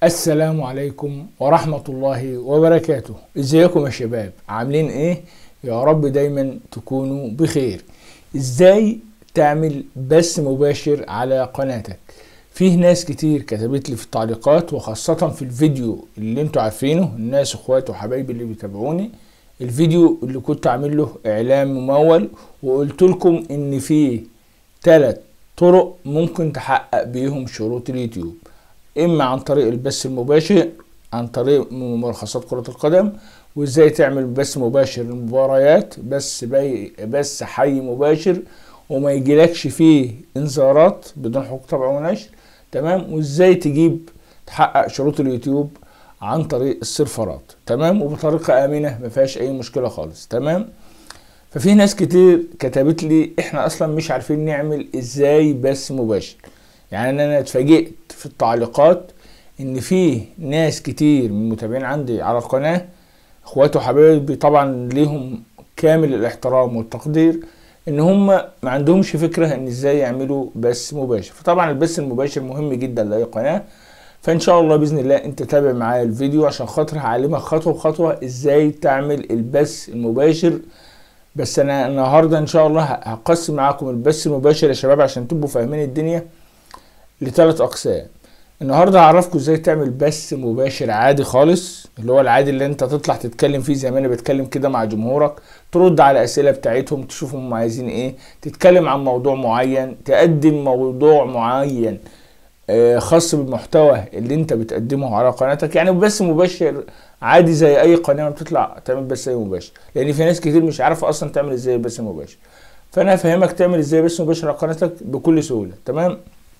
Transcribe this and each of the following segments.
السلام عليكم ورحمة الله وبركاته ازيكم يا شباب عاملين ايه يا رب دايما تكونوا بخير ازاي تعمل بث مباشر على قناتك فيه ناس كتير كتبت لي في التعليقات وخاصة في الفيديو اللي انتوا عارفينه الناس اخواتي وحبايبي اللي بيتابعوني الفيديو اللي كنت عامل له اعلان ممول وقلت لكم ان فيه ثلاث طرق ممكن تحقق بيهم شروط اليوتيوب اما عن طريق البث المباشر عن طريق ملخصات كرة القدم وازاي تعمل بث مباشر المباريات بس بي بث حي مباشر وما يجيلكش فيه انذارات بدون حقوق طبع ونشر تمام وازاي تجيب تحقق شروط اليوتيوب عن طريق السيرفرات تمام وبطريقة آمنة ما فيهاش أي مشكلة خالص تمام ففي ناس كتير كتبت لي احنا اصلا مش عارفين نعمل ازاي بث مباشر يعني انا اتفاجئت في التعليقات ان في ناس كتير من المتابعين عندي على القناة اخواتي وحبايبي طبعا ليهم كامل الاحترام والتقدير ان هم ما عندهمش فكرة ان ازاي يعملوا بث مباشر فطبعا البث المباشر مهم جدا لاي قناة فان شاء الله باذن الله انت تابع معايا الفيديو عشان خاطر هعلمك خطوة بخطوة ازاي تعمل البث المباشر بس انا النهارده ان شاء الله هقسم معاكم البث المباشر يا شباب عشان تبقوا فاهمين الدنيا لثلاث اقسام النهارده هعرفكم ازاي تعمل بث مباشر عادي خالص اللي هو العادي اللي انت تطلع تتكلم فيه زي ما انا بتكلم كده مع جمهورك ترد على الاسئله بتاعتهم تشوف هم عايزين ايه تتكلم عن موضوع معين تقدم موضوع معين آه خاص بالمحتوى اللي انت بتقدمه على قناتك يعني بث مباشر عادي زي اي قناه بتطلع تعمل بث مباشر لان في ناس كتير مش عارفه اصلا تعمل ازاي بث مباشر فانا هفهمك تعمل ازاي بث مباشر على قناتك بكل سهوله تمام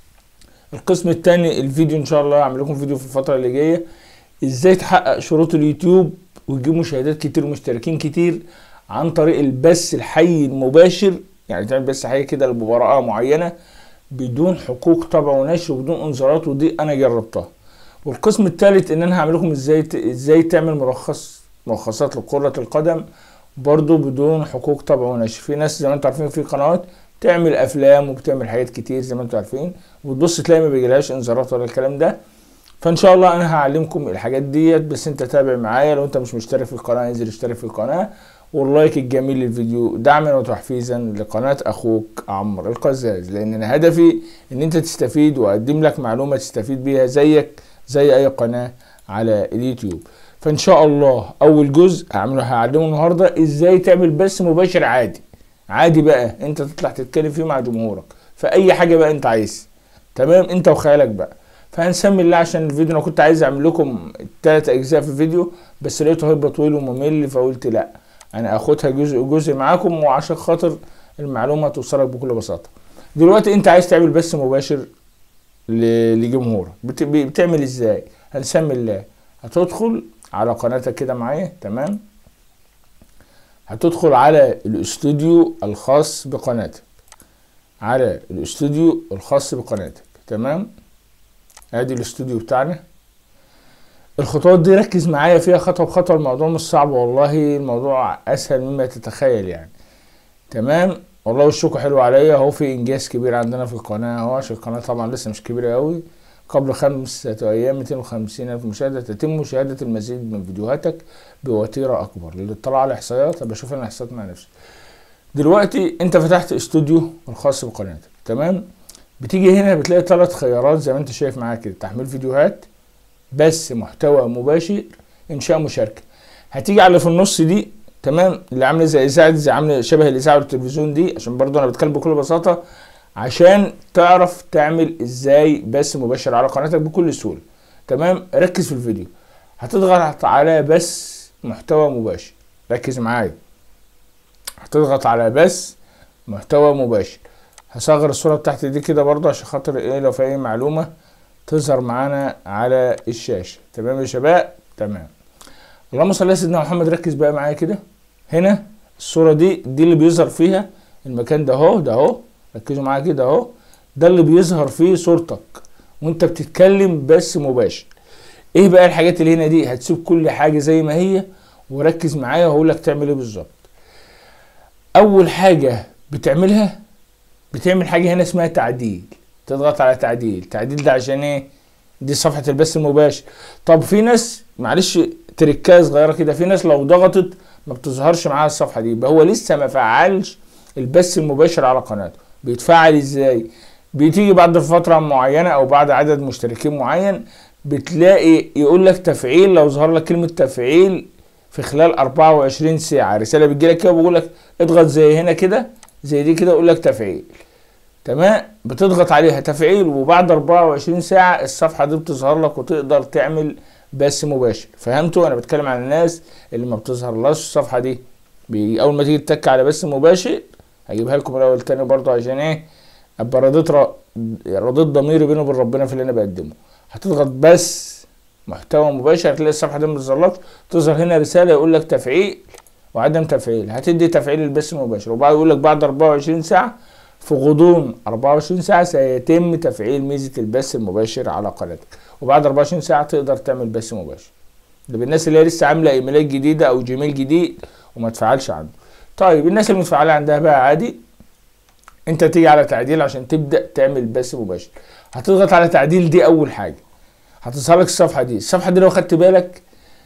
القسم الثاني الفيديو ان شاء الله هعمل لكم فيديو في الفتره اللي جايه ازاي تحقق شروط اليوتيوب وتجيب مشاهدات كتير ومشتركين كتير عن طريق البث الحي المباشر يعني تعمل بث حي كده لمباراه معينه بدون حقوق طبع ونشر وبدون انذارات ودي انا جربتها والقسم الثالث ان انا هعمل لكم ازاي ت... ازاي تعمل ملخص ملخصات لكرة القدم برضو بدون حقوق طبع ونشر في ناس زي ما انتم عارفين في قنوات تعمل افلام وبتعمل حاجات كتير زي ما انتم عارفين وتبص تلاقي ما بيجيلهاش انذارات ولا الكلام ده فان شاء الله انا هعلمكم الحاجات ديت بس انت تابع معايا لو انت مش مشترك في القناه انزل اشترك في القناه واللايك الجميل للفيديو دعما وتحفيزا لقناه اخوك عمرو القزاز لان انا هدفي ان انت تستفيد واقدم لك معلومه تستفيد بيها زيك زي اي قناه على اليوتيوب فان شاء الله اول جزء هعمله هعلمه النهارده ازاي تعمل بث مباشر عادي عادي بقى انت تطلع تتكلم فيه مع جمهورك فاي حاجه بقى انت عايز تمام انت وخيالك بقى فهنسمي الله عشان الفيديو انا كنت عايز اعمل لكم ثلاث اجزاء في الفيديو بس لقيته هيبقى طويل وممل فقلت لا انا اخدها جزء جزء معاكم وعشان خاطر المعلومه توصلك بكل بساطه دلوقتي انت عايز تعمل بث مباشر لجمهورك بتعمل ازاي هنسمي الله هتدخل على قناتك كده معايا تمام هتدخل على الاستوديو الخاص بقناتك على الاستوديو الخاص بقناتك تمام ادي الاستوديو بتاعنا الخطوات دي ركز معايا فيها خطوه بخطوه الموضوع مش صعب والله الموضوع اسهل مما تتخيل يعني تمام والله وشكوا حلو عليا اهو في انجاز كبير عندنا في القناه اهو عشان القناه طبعا لسه مش كبيره قوي قبل خمسة أيام 250 ألف مشاهدة تتم مشاهدة المزيد من فيديوهاتك بوتيرة أكبر للاطلاع على الإحصائيات بشوف أنا الإحصائيات مع نفسي دلوقتي أنت فتحت استوديو الخاص بقناتك تمام بتيجي هنا بتلاقي ثلاث خيارات زي ما أنت شايف معاك كده تحميل فيديوهات بث محتوى مباشر إنشاء مشاركة هتيجي على في النص دي تمام اللي عامله زي اذاعه زي عامله شبه الاذاعه والتلفزيون دي عشان برضه انا بتكلم بكل بساطه عشان تعرف تعمل ازاي بث مباشر على قناتك بكل سهوله تمام ركز في الفيديو هتضغط على بث محتوى مباشر ركز معايا هتضغط على بث محتوى مباشر هصغر الصوره بتاعتي دي كده برضه عشان خاطر ايه لو في اي معلومه تظهر معانا على الشاشه تمام يا شباب تمام اللهم صل على سيدنا محمد ركز بقى معايا كده هنا الصوره دي دي اللي بيظهر فيها المكان ده اهو ده اهو ركزوا معايا كده اهو ده اللي بيظهر فيه صورتك وانت بتتكلم بس مباشر ايه بقى الحاجات اللي هنا دي هتسيب كل حاجه زي ما هي وركز معايا وهقول لك تعمل ايه بالظبط اول حاجه بتعملها بتعمل حاجه هنا اسمها تعديل تضغط على تعديل تعديل ده عشان ايه دي صفحه البث المباشر طب في ناس معلش تريكايه صغيره كده في ناس لو ضغطت ما بتظهرش معاها الصفحه دي يبقى هو لسه ما فعلش البث المباشر على قناته بيتفعل ازاي بتيجي بعد فتره معينه او بعد عدد مشتركين معين بتلاقي يقول لك تفعيل لو ظهر لك كلمه تفعيل في خلال 24 ساعه رساله بتجي لك كده بيقول لك اضغط زي هنا كده زي دي كده يقول لك تفعيل تمام بتضغط عليها تفعيل وبعد 24 ساعه الصفحه دي بتظهر لك وتقدر تعمل بث مباشر فهمتوا انا بتكلم عن الناس اللي ما بتظهرلاش الصفحه دي بي اول ما تيجي تتك على بث مباشر هجيبها لكم الاول تاني برضه عشان ايه ابقى رضيت ر- رضيت ضميري بيني وبين ربنا في اللي انا بقدمه هتضغط بس محتوى مباشر هتلاقي الصفحه دي ما بتظهرلكش تظهر هنا رساله يقول لك تفعيل وعدم تفعيل هتدي تفعيل البث المباشر وبعد يقول لك بعد 24 ساعه في غضون 24 ساعه سيتم تفعيل ميزه البث المباشر على قناتك وبعد 24 ساعه تقدر تعمل بث مباشر ده بالناس اللي هي لسه عامله ايميلات جديده او جيميل جديد وما تفعلش عنده طيب الناس اللي متفعله عندها بقى عادي انت تيجي على تعديل عشان تبدا تعمل بث مباشر هتضغط على تعديل دي اول حاجه هتظهر لك الصفحه دي الصفحه دي لو خدت بالك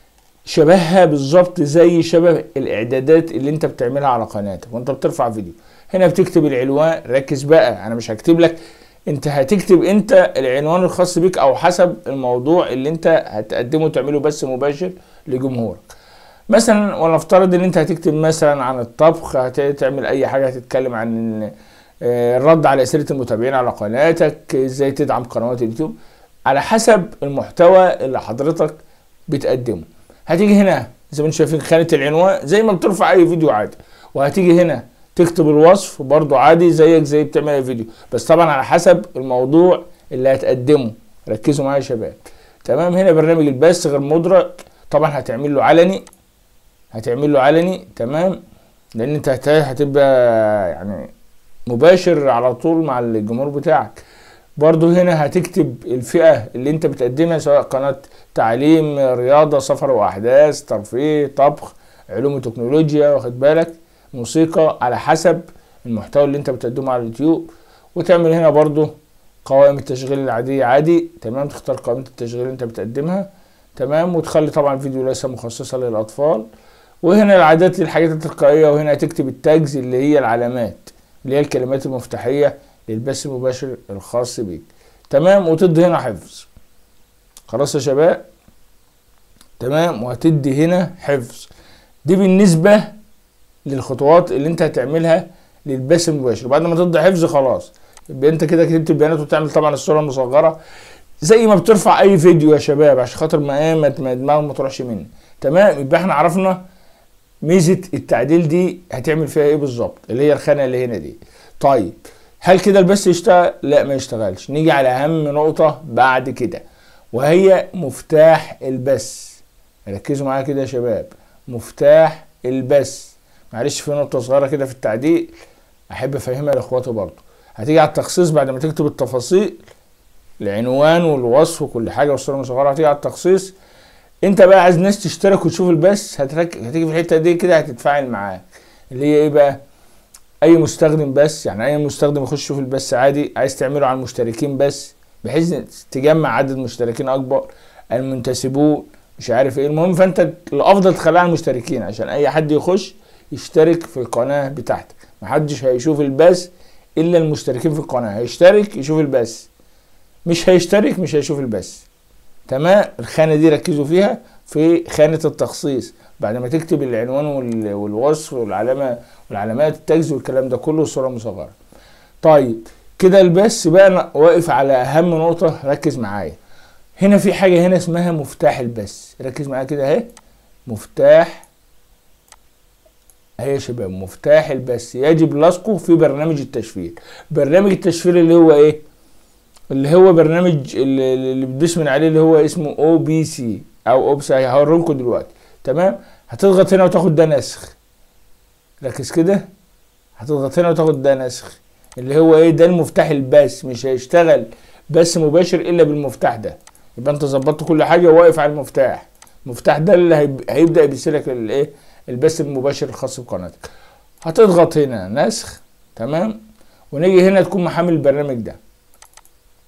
شبهها بالظبط زي شبه الاعدادات اللي انت بتعملها على قناتك وانت بترفع فيديو هنا بتكتب العنوان ركز بقى انا مش هكتب لك انت هتكتب انت العنوان الخاص بيك او حسب الموضوع اللي انت هتقدمه تعمله بث مباشر لجمهورك مثلا ولنفترض ان انت هتكتب مثلا عن الطبخ هتعمل اي حاجه هتتكلم عن آه، الرد على اسئله المتابعين على قناتك ازاي تدعم قنوات اليوتيوب على حسب المحتوى اللي حضرتك بتقدمه هتيجي هنا زي ما انتم شايفين خانه العنوان زي ما بترفع اي فيديو عادي وهتيجي هنا تكتب الوصف برضو عادي زيك زي بتعمل اي فيديو بس طبعا على حسب الموضوع اللي هتقدمه ركزوا معايا يا شباب تمام هنا برنامج البث غير مدرك طبعا هتعمل له علني هتعمل له علني تمام لان انت هت- هتبقى يعني مباشر على طول مع الجمهور بتاعك برضو هنا هتكتب الفئة اللي انت بتقدمها سواء قناة تعليم رياضة سفر واحداث ترفيه طبخ علوم وتكنولوجيا واخد بالك موسيقى على حسب المحتوى اللي انت بتقدمه على اليوتيوب وتعمل هنا برضو قوائم التشغيل العادية عادي تمام تختار قائمة التشغيل اللي انت بتقدمها تمام وتخلي طبعا الفيديو ليس مخصصة للأطفال وهنا العادات الحاجات التلقائية وهنا تكتب التاجز اللي هي العلامات اللي هي الكلمات المفتاحية للبث المباشر الخاص بيك تمام وتدي هنا حفظ خلاص يا شباب تمام وهتدي هنا حفظ دي بالنسبة للخطوات اللي انت هتعملها للبث المباشر وبعد ما تدي حفظ خلاص يبقى انت كده كتبت البيانات وتعمل طبعا الصورة المصغرة زي ما بترفع اي فيديو يا شباب عشان خاطر ما ايه ما ما دماغك ما تروحش مني تمام يبقى احنا عرفنا ميزة التعديل دي هتعمل فيها ايه بالظبط اللي هي الخانة اللي هنا دي طيب هل كده البث يشتغل؟ لا ما يشتغلش نيجي على اهم نقطة بعد كده وهي مفتاح البث ركزوا معايا كده يا شباب مفتاح البث معلش في نقطة صغيرة كده في التعديل احب افهمها لاخواتي برضو هتيجي على التخصيص بعد ما تكتب التفاصيل العنوان والوصف وكل حاجة والصورة المصغرة هتيجي على التخصيص انت بقى عايز ناس تشترك وتشوف البث هترك... هتيجي في الحتة دي كده هتتفاعل معاك اللي هي ايه بقى اي مستخدم بس يعني اي مستخدم يخش يشوف البث عادي عايز تعمله على المشتركين بس بحيث تجمع عدد مشتركين اكبر المنتسبون مش عارف ايه المهم فانت الافضل تخليها على المشتركين عشان اي حد يخش يشترك في القناه بتاعتك محدش هيشوف البث الا المشتركين في القناه هيشترك يشوف البث مش هيشترك مش هيشوف البث تمام الخانه دي ركزوا فيها في خانه التخصيص بعد ما تكتب العنوان وال- والوصف والعلامه والعلامات التاجز والكلام ده كله صوره مصغره طيب كده البث بقى أنا واقف على اهم نقطه ركز معايا هنا في حاجه هنا اسمها مفتاح البث ركز معايا كده اهي مفتاح اهي يا شباب مفتاح البث يجب لصقه في برنامج التشفير برنامج التشفير اللي هو ايه اللي هو برنامج اللي اللي بتدوس من عليه اللي هو اسمه او بي سي او اوبس هوريه لكم دلوقتي تمام هتضغط هنا وتاخد ده نسخ ركز كده هتضغط هنا وتاخد ده نسخ اللي هو ايه ده المفتاح البث مش هيشتغل بث مباشر الا بالمفتاح ده يبقى انت ظبطت كل حاجه واقف على المفتاح المفتاح ده اللي هيب- هيبدا يبثلك الايه البث المباشر الخاص بقناتك هتضغط هنا نسخ تمام ونيجي هنا تكون محمل البرنامج ده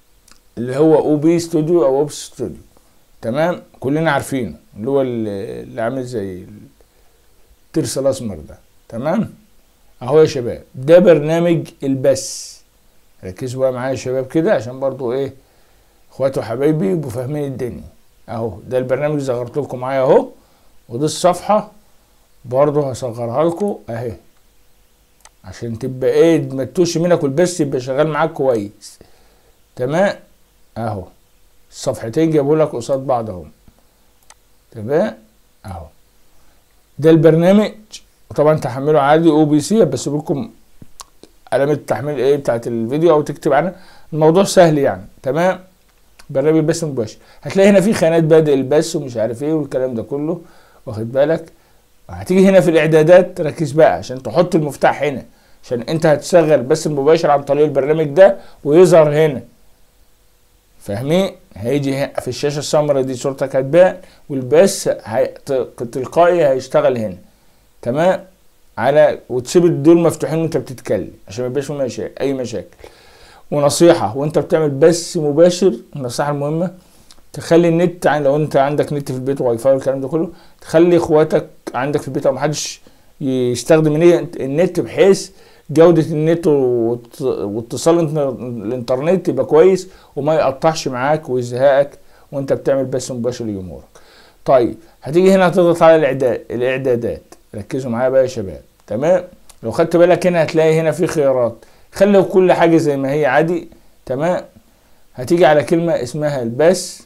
اللي هو او بي ستوديو او اوبس ستوديو تمام كلنا عارفينه اللي هو اللي اللي عامل زي الترس الاسمر ده تمام اهو يا شباب ده برنامج البث ركزوا بقى معايا يا شباب كده عشان برضو ايه اخواتي وحبايبي يبقوا فاهمين الدنيا اهو ده البرنامج اللي صغرت لكم معايا اهو ودي الصفحه برضو هصغرها لكم اهي عشان تبقى ايه ما تتوش منك والبث يبقى شغال معاك كويس تمام اهو الصفحتين جابوا لك قصاد بعض اهو تمام اهو ده البرنامج وطبعا تحمله عادي او بي سي بس لكم علامة التحميل ايه بتاعت الفيديو او تكتب عنها الموضوع سهل يعني تمام برنامج البث المباشر هتلاقي هنا في خانات بادئ البث ومش عارف ايه والكلام ده كله واخد بالك هتيجي هنا في الاعدادات ركز بقى عشان تحط المفتاح هنا عشان انت هتشغل البث المباشر عن طريق البرنامج ده ويظهر هنا فاهمين هيجي هنا في الشاشه السمراء دي صورتك هتبان والبث هي... ت- تلقائي هيشتغل هنا تمام على وتسيب دول مفتوحين وانت بتتكلم عشان ما يبقاش في مشا... اي مشاكل ونصيحه وانت بتعمل بث مباشر النصيحه المهمه تخلي النت عن- لو انت عندك نت في البيت واي فاي والكلام ده كله تخلي اخواتك عندك في البيت او محدش يستخدم النت- النت بحيث جودة النت والت- واتصال الانتر- الانترنت يبقى كويس وما يقطعش معاك ويزهقك وانت بتعمل بث مباشر لجمهورك. طيب هتيجي هنا هتضغط على الاعداد الاعدادات ركزوا معايا بقى يا شباب تمام لو خدت بالك هنا هتلاقي هنا في خيارات خلي كل حاجة زي ما هي عادي تمام هتيجي على كلمة اسمها البث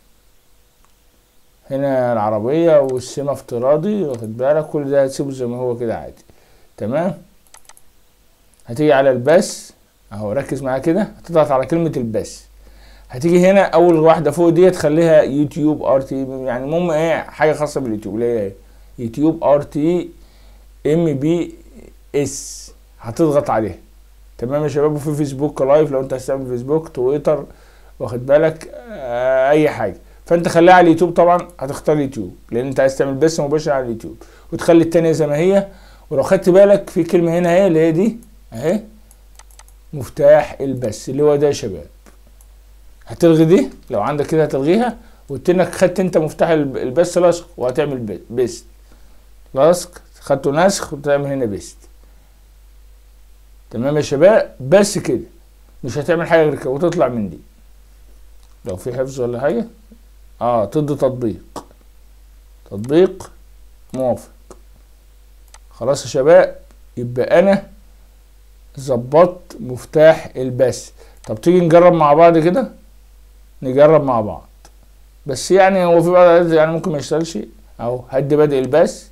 هنا العربية والسمة افتراضي واخد بالك كل ده هتسيبه زي ما هو كده عادي تمام هتيجي على البث اهو ركز معايا كده هتضغط على كلمة البث هتيجي هنا اول واحدة فوق دي تخليها يوتيوب ار تي يعني المهم ايه حاجة خاصة باليوتيوب اللي هي ايه يوتيوب ار تي ام بي اس هتضغط عليها تمام يا شباب وفي فيسبوك لايف لو انت هتستعمل فيسبوك تويتر واخد بالك آه اي حاجه فانت خليها على اليوتيوب طبعا هتختار اليوتيوب لان انت عايز تعمل بث مباشر على اليوتيوب وتخلي التانية زي ما هي ولو خدت بالك في كلمه هنا اهي اللي هي دي اهي مفتاح البث اللي هو ده يا شباب هتلغي دي لو عندك كده هتلغيها وتنك خدت انت مفتاح الب- البث لصق وهتعمل ب- بيست لصق خدته نسخ وتعمل هنا بيست تمام يا شباب بس كده مش هتعمل حاجه غير كده وتطلع من دي لو في حفظ ولا حاجه اه تدي تطبيق تطبيق موافق خلاص يا شباب يبقى انا ظبطت مفتاح البث طب تيجي نجرب مع بعض كده نجرب مع بعض بس يعني هو في بعض الأوقات يعني ممكن ما يشتغلش اهو هدي بدء البث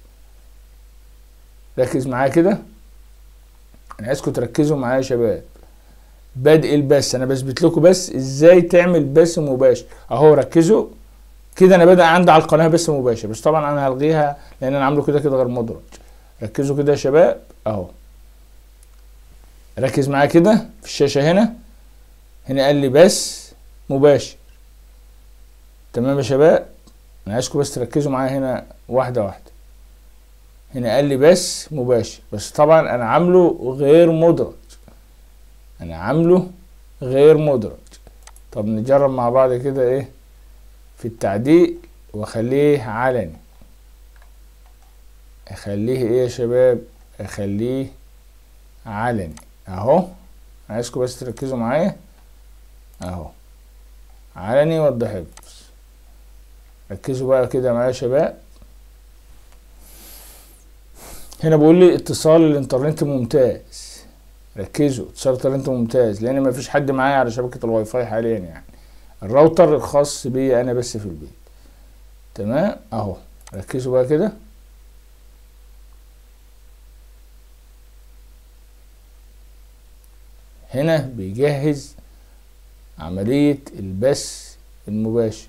ركز معايا كده انا عايزكم تركزوا معايا يا شباب بدء البث انا بثبت لكم بس ازاي تعمل بث مباشر اهو ركزوا كده انا بدأ عندي على القناه بث مباشر بس طبعا انا هلغيها لان انا عامله كده كده غير مدرج ركزوا كده يا شباب اهو ركز معايا كده في الشاشه هنا هنا قال لي بث مباشر تمام يا شباب انا عايزكم بس تركزوا معايا هنا واحده واحده هنا قال لي بس مباشر بس طبعا انا عامله غير مدرج انا عامله غير مدرج طب نجرب مع بعض كده ايه في التعديل واخليه علني اخليه ايه يا شباب اخليه علني اهو عايزكم بس تركزوا معايا اهو علني وضح حفظ ركزوا بقى كده معايا يا شباب هنا بيقول لي اتصال الانترنت ممتاز ركزوا اتصال الانترنت ممتاز لان مفيش حد معايا على شبكة الواي فاي حاليا يعني الراوتر الخاص بي انا بس في البيت تمام اهو ركزوا بقى كده هنا بيجهز عملية البث المباشر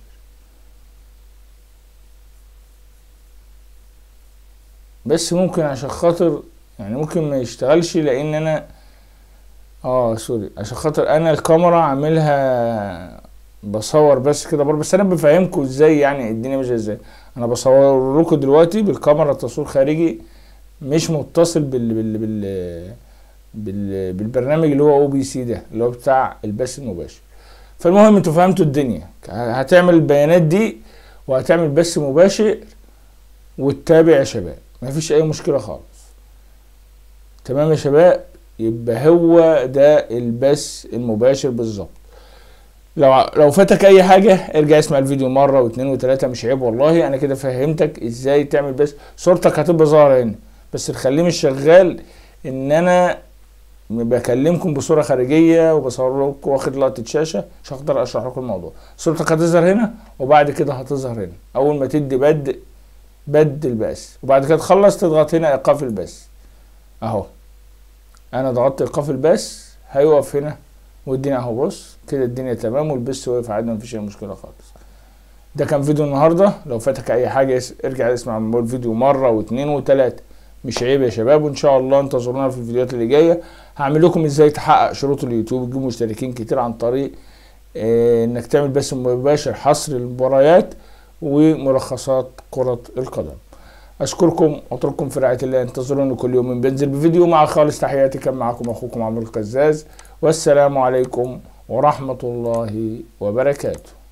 بس ممكن عشان خاطر يعني ممكن ما يشتغلش لان انا اه سوري عشان خاطر انا الكاميرا عاملها بصور بس كده برضه بس انا بفهمكم ازاي يعني الدنيا ماشيه ازاي انا بصور لكم دلوقتي بالكاميرا تصوير خارجي مش متصل بال بال بال, بال بالبرنامج اللي هو او بي سي ده اللي هو بتاع البث المباشر فالمهم انتوا فهمتوا الدنيا هتعمل البيانات دي وهتعمل بث مباشر وتتابع يا شباب مفيش اي مشكله خالص تمام يا شباب يبقى هو ده البث المباشر بالظبط لو لو فاتك اي حاجه ارجع اسمع الفيديو مره واثنين وثلاثه مش عيب والله انا كده فهمتك ازاي تعمل بث صورتك هتبقى ظاهره هنا بس تخليه مش شغال ان انا بكلمكم بصوره خارجيه وبصور لكم واخد لقطه شاشه مش هقدر اشرح لكم الموضوع صورتك هتظهر هنا وبعد كده هتظهر هنا اول ما تدي بدء بدء البث وبعد كده تخلص تضغط هنا ايقاف البث اهو انا ضغطت ايقاف البث هيقف هنا والدنيا اهو بص كده الدنيا تمام والبث واقف عادي مفيش اي مشكله خالص ده كان فيديو النهارده لو فاتك اي حاجه ارجع اسمع الفيديو مره واثنين وثلاثه مش عيب يا شباب وان شاء الله انتظرونا في الفيديوهات اللي جايه هعمل لكم ازاي تحقق شروط اليوتيوب وتجيب مشتركين كتير عن طريق اه انك تعمل بث مباشر حصر المباريات وملخصات كرة القدم اشكركم واترككم في رعاية الله انتظروني كل يوم بنزل بفيديو مع خالص تحياتي كان معكم اخوكم عمرو القزاز والسلام عليكم ورحمة الله وبركاته